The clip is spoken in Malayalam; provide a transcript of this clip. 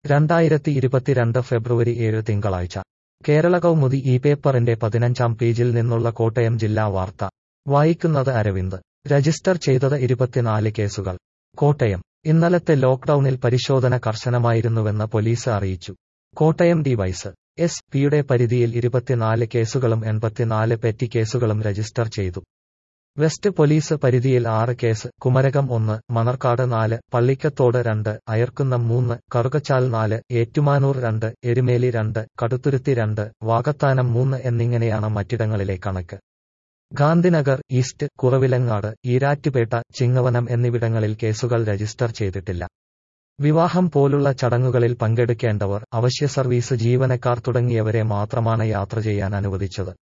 രണ്ടായിരത്തി ഇരുപത്തിരണ്ട് ഫെബ്രുവരി ഏഴ് തിങ്കളാഴ്ച കേരള കൗമുദി ഈ പേപ്പറിന്റെ പതിനഞ്ചാം പേജിൽ നിന്നുള്ള കോട്ടയം ജില്ലാ വാർത്ത വായിക്കുന്നത് അരവിന്ദ് രജിസ്റ്റർ ചെയ്തത് ഇരുപത്തിനാല് കേസുകൾ കോട്ടയം ഇന്നലത്തെ ലോക്ഡൌണിൽ പരിശോധന കർശനമായിരുന്നുവെന്ന് പോലീസ് അറിയിച്ചു കോട്ടയം ഡിവൈസ് എസ് പിയുടെ പരിധിയിൽ ഇരുപത്തിനാല് കേസുകളും എൺപത്തിനാല് പെറ്റി കേസുകളും രജിസ്റ്റർ ചെയ്തു വെസ്റ്റ് പോലീസ് പരിധിയിൽ ആറ് കേസ് കുമരകം ഒന്ന് മണർക്കാട് നാല് പള്ളിക്കത്തോട് രണ്ട് അയർക്കുന്നം മൂന്ന് കറുകച്ചാൽ നാല് ഏറ്റുമാനൂർ രണ്ട് എരുമേലി രണ്ട് കടുത്തുരുത്തി രണ്ട് വാകത്താനം മൂന്ന് എന്നിങ്ങനെയാണ് മറ്റിടങ്ങളിലെ കണക്ക് ഗാന്ധിനഗർ ഈസ്റ്റ് കുറവിലങ്ങാട് ഈരാറ്റുപേട്ട ചിങ്ങവനം എന്നിവിടങ്ങളിൽ കേസുകൾ രജിസ്റ്റർ ചെയ്തിട്ടില്ല വിവാഹം പോലുള്ള ചടങ്ങുകളിൽ പങ്കെടുക്കേണ്ടവർ അവശ്യ സർവീസ് ജീവനക്കാർ തുടങ്ങിയവരെ മാത്രമാണ് യാത്ര ചെയ്യാൻ അനുവദിച്ചത്